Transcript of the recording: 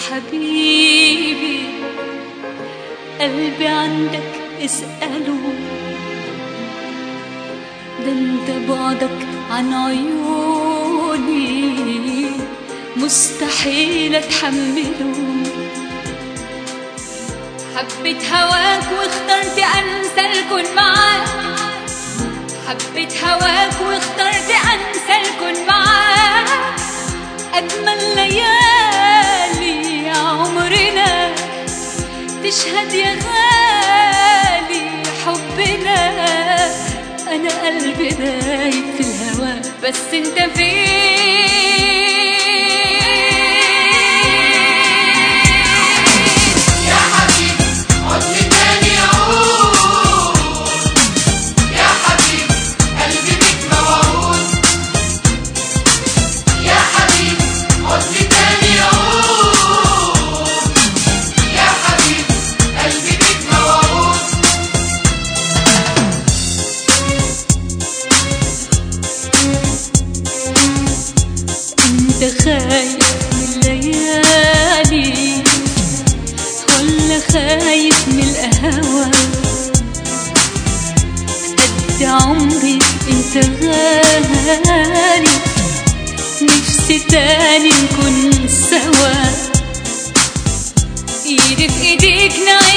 حبيبي قلبي عندك اسأله ده انت بعدك عن عيوني مستحيل اتحمله حبيت هواك واخترت انسى الكون معاك حبيت هواك واخترت انسى الكون معاك اجمل ليالي عمرنا تشهد يا غالي حبنا انا قلبي دايب في الهوى بس انت فين يا حبيبي عدني تاني عود يا حبيبي قلبي بيك موعود يا حبيبي عدني تاني عود يا حبيبي قلبي بيك موعود انت خايف من الليالي ولا خايف من القهوة قد عمري انت غالي نفسي تاني نكون سوا ايدي في ايديك نعيش